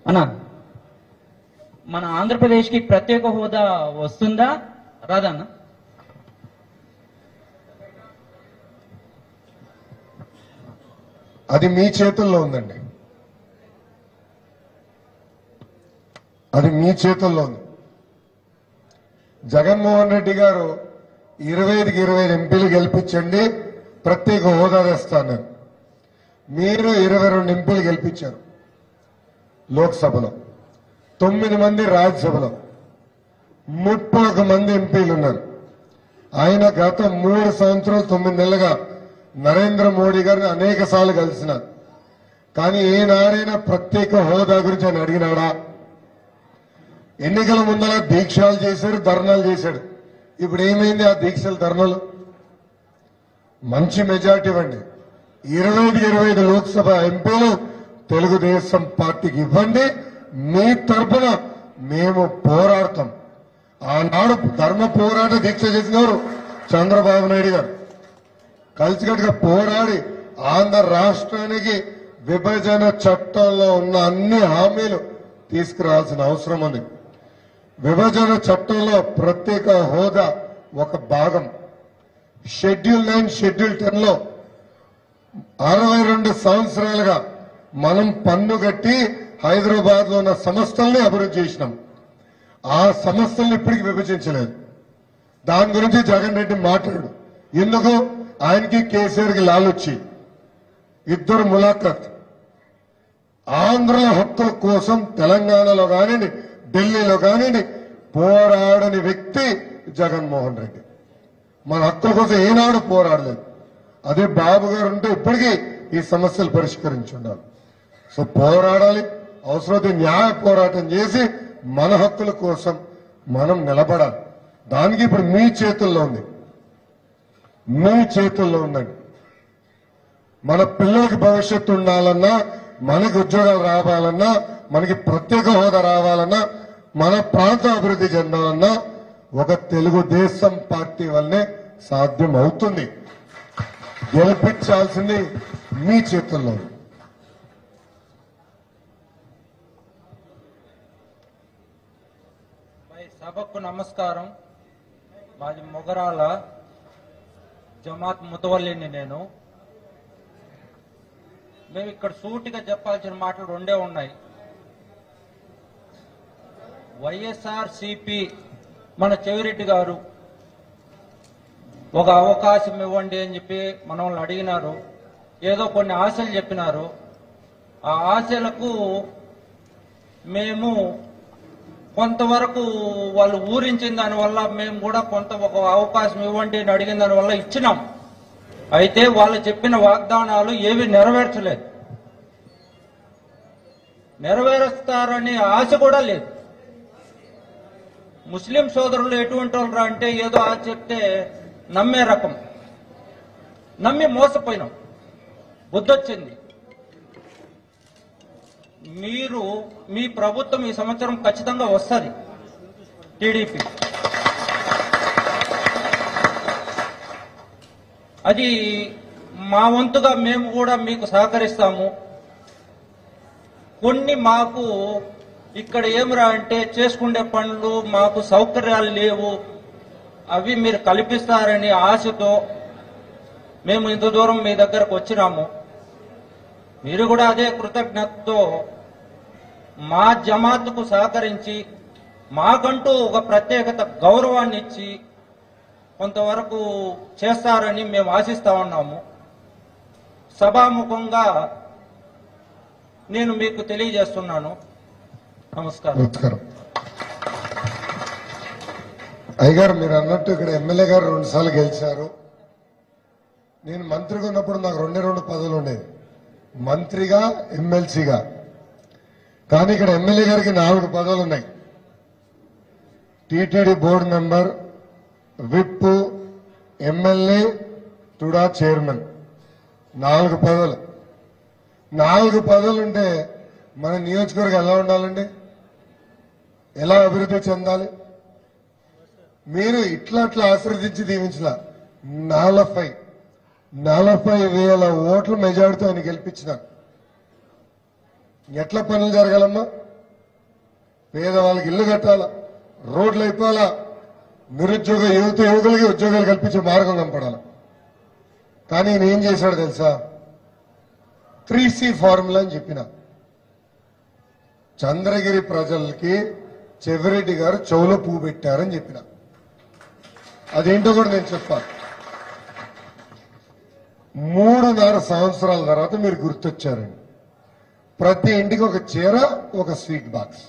అన్న మన ఆంధ్రప్రదేశ్కి ప్రత్యేక హోదా వస్తుందా రాదా అన్న అది మీ చేతుల్లో ఉందండి అది మీ చేతుల్లో ఉంది జగన్మోహన్ రెడ్డి గారు ఇరవై ఐదుకి ఇరవై ఐదు ఎంపీలు గెలిపించండి ప్రత్యేక హోదా తెస్తాను మీరు ఇరవై రెండు ఎంపీలు గెలిపించారు లోక్సభలో తొమ్మిది మంది రాజ్యసభలో ముప్పై ఒక మంది ఎంపీలు ఉన్నారు ఆయన గత మూడు సంవత్సరాలు తొమ్మిది నెలలుగా నరేంద్ర మోడీ గారిని అనేక సార్లు కలిసినారు కానీ ఏనాడైనా ప్రత్యేక హోదా గురించి ఆయన అడిగినాడా ఎన్నికల ముందర దీక్షలు చేశారు ధర్నాలు చేశాడు ఇప్పుడు ఏమైంది ఆ దీక్షలు ధర్నాలు మంచి మెజార్టీ ఇవ్వండి ఇరవై ఐదు ఇరవై ఐదు లోక్సభ ఎంపీలు తెలుగుదేశం పార్టీకి ఇవ్వండి మీ తరపున మేము పోరాడతాం ఆనాడు ధర్మ పోరాట దీక్ష చేసినవారు చంద్రబాబు నాయుడు గారు కలిసికట్టుగా పోరాడి ఆంధ్ర రాష్ట్రానికి విభజన చట్టంలో ఉన్న అన్ని హామీలు తీసుకురావాల్సిన అవసరం ఉంది విభజన చట్టంలో ప్రత్యేక హోదా ఒక భాగం షెడ్యూల్ నైన్ షెడ్యూల్ టెన్ లో అరవై రెండు సంవత్సరాలుగా మనం పన్ను కట్టి హైదరాబాద్ లో ఉన్న సంస్థల్ని అభివృద్ధి చేసినాం ఆ సంస్థల్ని ఇప్పటికి విభజించలేదు దాని గురించి జగన్ రెడ్డి మాట్లాడు ఎందుకు ఆయనకి కేసీఆర్ కి లాలొచ్చి ఇద్దరు ములాఖత్ ఆంధ్రుల హక్కుల కోసం తెలంగాణలో కానివ్వండి ఢిల్లీలో కానివ్వండి పోరాడని వ్యక్తి జగన్మోహన్ రెడ్డి మన హక్కుల కోసం ఏనాడు పోరాడలేదు అదే బాబు గారు ఉంటే ఇప్పటికీ ఈ సమస్యలు పరిష్కరించి ఉండాలి సో పోరాడాలి అవసరమైతే న్యాయ పోరాటం చేసి మన హక్కుల కోసం మనం నిలబడాలి దానికి ఇప్పుడు మీ చేతుల్లో ఉంది మీ చేతుల్లో ఉందండి మన పిల్లలకి భవిష్యత్తు ఉండాలన్నా మనకి ఉద్యోగాలు రావాలన్నా మనకి ప్రత్యేక హోదా రావాలన్నా మన ప్రాంతం అభివృద్ధి చెందాలన్నా ఒక తెలుగుదేశం పార్టీ వల్లనే సాధ్యం అవుతుంది గెలిపించాల్సింది మీ చేతుల్లో ఉంది మై సభకు నమస్కారం మాది మొగరాల జమాత్ ముతవల్లిని నేను మేము ఇక్కడ సూటిగా చెప్పాల్సిన మాటలు రెండే ఉన్నాయి వైఎస్ఆర్ సిపి మన చెవిరెడ్డి గారు ఒక అవకాశం ఇవ్వండి అని చెప్పి మనల్ని అడిగినారు ఏదో కొన్ని ఆశలు చెప్పినారు ఆ ఆశలకు మేము కొంతవరకు వాళ్ళు ఊరించిన దానివల్ల మేము కూడా కొంత ఒక అవకాశం ఇవ్వండి అని అడిగిన దానివల్ల ఇచ్చినాం అయితే వాళ్ళు చెప్పిన వాగ్దానాలు ఏవి నెరవేర్చలేదు నెరవేరుస్తారనే ఆశ కూడా లేదు ముస్లిం సోదరులు ఎటువంటి వాళ్ళు అంటే ఏదో ఆశ చెప్తే నమ్మే రకం నమ్మి మోసపోయినాం బుద్ధొచ్చింది మీరు మీ ప్రభుత్వం ఈ సంవత్సరం ఖచ్చితంగా వస్తుంది టీడీపీ అది మా వంతుగా మేము కూడా మీకు సహకరిస్తాము కొన్ని మాకు ఇక్కడ ఏమిరా అంటే చేసుకునే పనులు మాకు సౌకర్యాలు లేవు అవి మీరు కల్పిస్తారని ఆశతో మేము ఇంత దూరం మీ దగ్గరకు వచ్చినాము మీరు కూడా అదే కృతజ్ఞతతో మా జమాత్కు సహకరించి మాకంటూ ఒక ప్రత్యేకత గౌరవాన్ని ఇచ్చి కొంతవరకు చేస్తారని మేము ఆశిస్తా ఉన్నాము సభాముఖంగా నేను మీకు తెలియజేస్తున్నాను నమస్కారం నమస్కారం అయ్యగారు మీరు అన్నట్టు ఇక్కడ ఎమ్మెల్యే గారు రెండు సార్లు గెలిచారు నేను మంత్రిగా ఉన్నప్పుడు నాకు రెండే రెండు పదవులు ఉండేది మంత్రిగా ఎమ్మెల్సీగా కానీ ఇక్కడ ఎమ్మెల్యే గారికి నాలుగు పదవులు ఉన్నాయి TTD board member whip MLA TUDA chairman నాలుగు పదవులు నాలుగు పదవులు ఉంటే మన నియోజకవర్గం ఎలా ఉండాలండి ఎలా అభివృద్ధి చెందాలి మీరు ఇట్లా అట్లా ఆశీర్వదించి దీవించలా నలభై నలభై వేల ఓట్ల మెజారిటీతో ఆయన గెలిపించినారు ఎట్లా పనులు జరగాలమ్మా పేదవాళ్ళకి ఇల్లు కట్టాలా రోడ్లు అయిపోవాలా నిరుద్యోగ యువత యువకులకి ఉద్యోగాలు కల్పించే మార్గం కనపడాలి కానీ ఈయన ఏం చేశాడు తెలుసా త్రీ సి ఫార్ములా అని చెప్పిన చంద్రగిరి ప్రజలకి చెవిరెడ్డి గారు చెవులో పువ్వు పెట్టారని చెప్పిన అదేంటో కూడా నేను చెప్పాను మూడున్నర సంవత్సరాల తర్వాత మీరు గుర్తొచ్చారండి ప్రతి ఇంటికి ఒక చీర ఒక స్వీట్ బాక్స్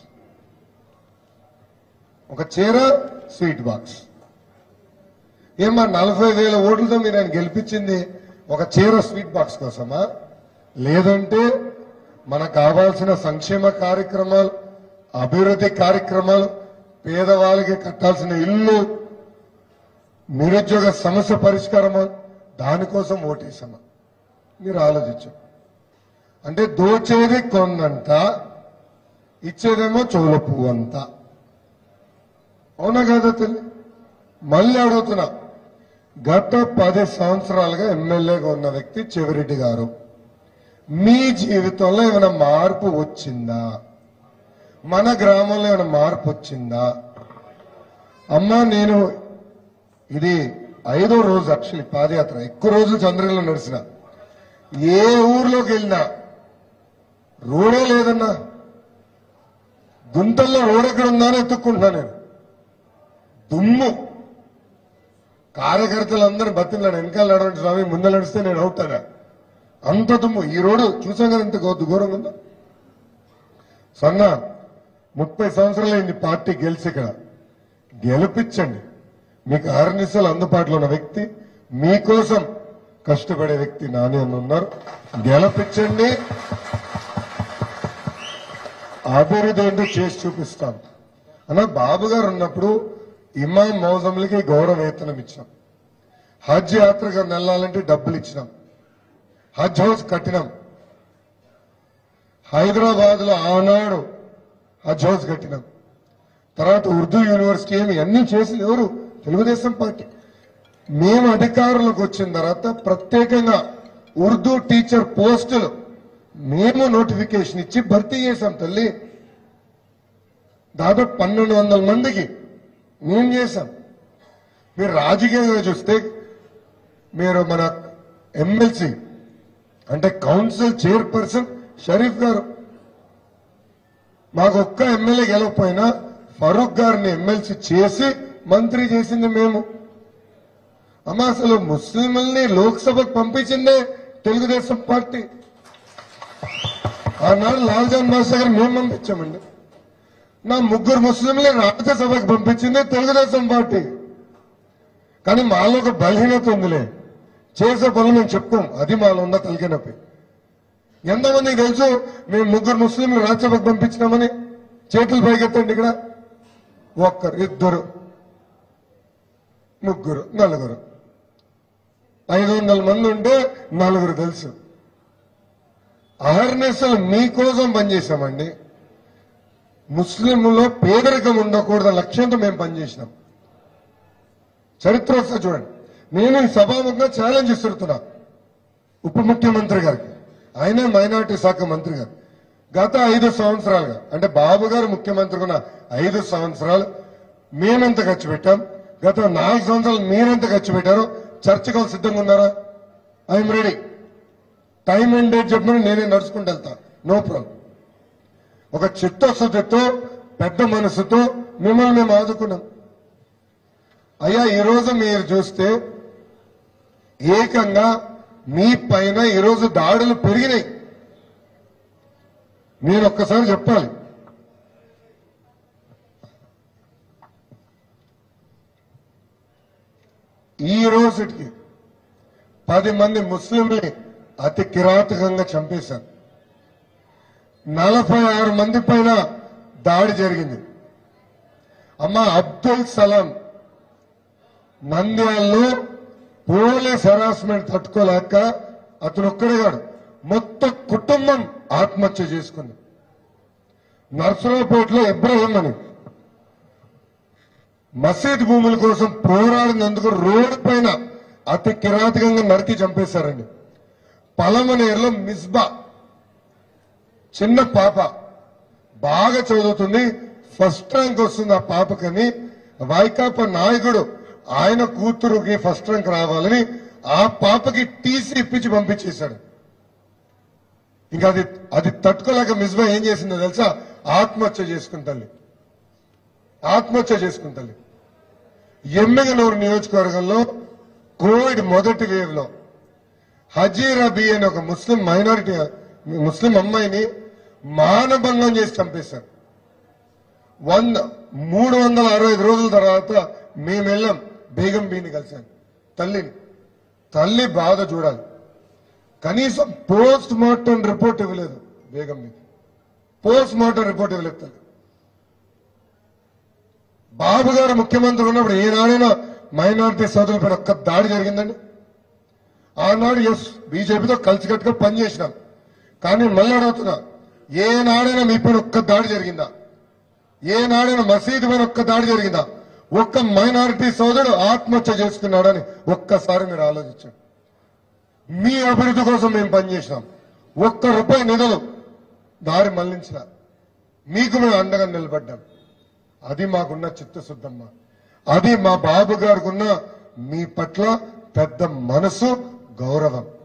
ఒక చీర స్వీట్ బాక్స్ ఏమా నలభై వేల ఓట్లతో మీరు ఆయన గెలిపించింది ఒక చీర స్వీట్ బాక్స్ కోసమా లేదంటే మనకు కావాల్సిన సంక్షేమ కార్యక్రమాలు అభివృద్ధి కార్యక్రమాలు పేదవాళ్ళకి కట్టాల్సిన ఇల్లు నిరుద్యోగ సమస్య పరిష్కారమా దానికోసం ఓటేసామా మీరు ఆలోచించు అంటే దోచేది కొందంట ఇచ్చేదేమో చెవుల పువ్వు అంతా అవునా కాదా తల్లి మళ్ళీ అడుగుతున్నా గత పది సంవత్సరాలుగా ఎమ్మెల్యేగా ఉన్న వ్యక్తి చెవిరెడ్డి గారు మీ జీవితంలో ఏమైనా మార్పు వచ్చిందా మన గ్రామంలో ఏమైనా మార్పు వచ్చిందా అమ్మా నేను ఇది ఐదో రోజు యాక్చువల్లీ పాదయాత్ర ఎక్కువ రోజులు చంద్రగిరిలో నడిచిన ఏ ఊర్లోకి వెళ్ళినా రోడే లేదన్నా గుంతల్లో రోడ్ ఎక్కడ ఉందా అని ఎత్తుక్కుంటున్నా నేను దుమ్ము కార్యకర్తలందరూ బతిలాడు వెనకాల నడవండి స్వామి ముందు నడిస్తే నేను అవుతానా అంత దుమ్ము ఈ రోడ్డు చూసాం కదా ఇంత గౌ- ఘోరంగా ఉందా సన్న ముప్పై సంవత్సరాలైంది పార్టీ గెలిచి ఇక్కడ గెలిపించండి మీకు ఆర్నిసలు అందుబాటులో ఉన్న వ్యక్తి మీకోసం కష్టపడే వ్యక్తి నాని అని ఉన్నారు గెలిపించండి అభివృద్ధి ఏంటో చేసి చూపిస్తాను అన్న బాబు గారు ఉన్నప్పుడు ఇమాం మౌజంలకి గౌరవ వేతనం ఇచ్చాం హజ్ యాత్రకు వెళ్ళాలంటే డబ్బులు ఇచ్చినాం హజ్ హౌస్ కట్టినాం హైదరాబాద్ లో ఆనాడు హజ్ హౌస్ కట్టినాం తర్వాత ఉర్దూ యూనివర్సిటీ ఏమి అన్ని చేసింది ఎవరు తెలుగుదేశం పార్టీ మేము అధికారంలోకి వచ్చిన తర్వాత ప్రత్యేకంగా ఉర్దూ టీచర్ పోస్టులు మేము నోటిఫికేషన్ ఇచ్చి భర్తీ చేశాం తల్లి దాదాపు పన్నెండు వందల మందికి మేము చేశాం మీరు రాజకీయంగా చూస్తే మీరు మన ఎమ్మెల్సీ అంటే కౌన్సిల్ చైర్పర్సన్ షరీఫ్ గారు మాకు ఒక్క ఎమ్మెల్యే గెలవకపోయినా ఫరూక్ గారిని ఎమ్మెల్సీ చేసి మంత్రి చేసింది మేము అమ్మ అసలు ముస్లింల్ని లోక్సభకు పంపించిందే తెలుగుదేశం పార్టీ ఆనాడు లాల్జాన్ బాషా గారు మేము పంపించామండి నా ముగ్గురు ముస్లింలు రాజ్యసభకు పంపించింది తెలుగుదేశం పార్టీ కానీ మాలో ఒక బలహీనత ఉందిలే చేసే పనులు మేము చెప్పుకోం అది మాలో ఉన్న తలకే నొప్పి ఎంతమందికి తెలుసు మేము ముగ్గురు ముస్లింలు రాజ్యసభకు పంపించినామని చేతులు పైకెత్తండి ఇక్కడ ఒక్కరు ఇద్దరు ముగ్గురు నలుగురు ఐదు వందల మంది ఉంటే నలుగురు తెలుసు అహర్నిశలు మీకోసం పనిచేశామండి ముస్లింలో పేదరికం ఉండకూడదు లక్ష్యంతో మేము పనిచేసినాం చరిత్ర వస్తే చూడండి నేను ఈ సభాముఖంగా ఛాలెంజ్ ఇస్తున్నా ఉప ముఖ్యమంత్రి గారికి ఆయనే మైనార్టీ శాఖ మంత్రి గారు గత ఐదు సంవత్సరాలుగా అంటే బాబు గారు ముఖ్యమంత్రి ఉన్న ఐదు సంవత్సరాలు మేమెంత ఖర్చు పెట్టాం గత నాలుగు సంవత్సరాలు మీరెంత ఖర్చు పెట్టారో చర్చకు సిద్ధంగా ఉన్నారా I'm ready time and date చెప్పమని నేనే నడుచుకుంటూ వెళ్తా నో ప్రాబ్లం ఒక చిత్తశుద్ధితో పెద్ద మనసుతో మిమ్మల్ని మేము ఆదుకున్నాం అయ్యా ఈరోజు మీరు చూస్తే ఏకంగా మీ పైన ఈరోజు దాడులు పెరిగినాయి నేను ఒక్కసారి చెప్పాలి ఈ రోజుకి పది మంది ముస్లింల్ని అతి కిరాతకంగా చంపేశారు నలభై ఆరు మంది పైన దాడి జరిగింది అమ్మ అబ్దుల్ సలాం నంద్యాలలో పోలీస్ హెరాస్మెంట్ తట్టుకోలేక అతను ఒక్కడే కాడు మొత్తం కుటుంబం ఆత్మహత్య చేసుకుంది నర్సరావుపేటలో ఇబ్రహీం అని మసీద్ భూముల కోసం పోరాడినందుకు రోడ్డు పైన అతి కిరాతకంగా నరికి చంపేశారండి పలమనేరులో మిస్బా చిన్న పాప బాగా చదువుతుంది ఫస్ట్ ర్యాంక్ వస్తుంది ఆ పాపకని వైకాపా నాయకుడు ఆయన కూతురుకి ఫస్ట్ ర్యాంక్ రావాలని ఆ పాపకి టీసీ ఇప్పించి పంపించేశాడు ఇంకా అది అది తట్టుకోలేక మిస్బా ఏం చేసిందో తెలుసా ఆత్మహత్య చేసుకుని తల్లి ఆత్మహత్య చేసుకుని తల్లి ఎమ్మిగనూరు నియోజకవర్గంలో కోవిడ్ మొదటి వేవ్ లో హజీరా బి అనే ఒక ముస్లిం మైనారిటీ ముస్లిం అమ్మాయిని మానభంగం చేసి చంపేశారు వంద మూడు వందల అరవై ఐదు రోజుల తర్వాత మేము వెళ్ళాం బేగం బీని కలిశాను తల్లిని తల్లి బాధ చూడాలి కనీసం పోస్ట్ మార్టం రిపోర్ట్ ఇవ్వలేదు Begum Bi post mortem report ఇవ్వలేదు తల్లి బాబు గారు ముఖ్యమంత్రి ఉన్నప్పుడు ఏనాడైనా మైనారిటీ సోదరులపైన ఒక్క దాడి జరిగిందండి ఆనాడు ఎస్ బీజేపీతో కలిసికట్టుగా పనిచేసినాం కానీ మళ్ళీ అడుగుతున్నా ఏనాడైనా మీ పైన ఒక్క దాడి జరిగిందా ఏనాడైనా మసీదు పైన ఒక్క దాడి జరిగిందా ఒక్క మైనారిటీ సోదరుడు ఆత్మహత్య చేసుకున్నాడని ఒక్కసారి మీరు ఆలోచించండి మీ అభివృద్ధి కోసం మేము పనిచేసినాం ఒక్క రూపాయి నిధులు దారి మళ్లించిన మీకు మేము అండగా నిలబడ్డాం అది మాకున్న చిత్తశుద్ధమ్మ అది మా బాబు గారికి ఉన్న మీ పట్ల పెద్ద మనసు గౌరవం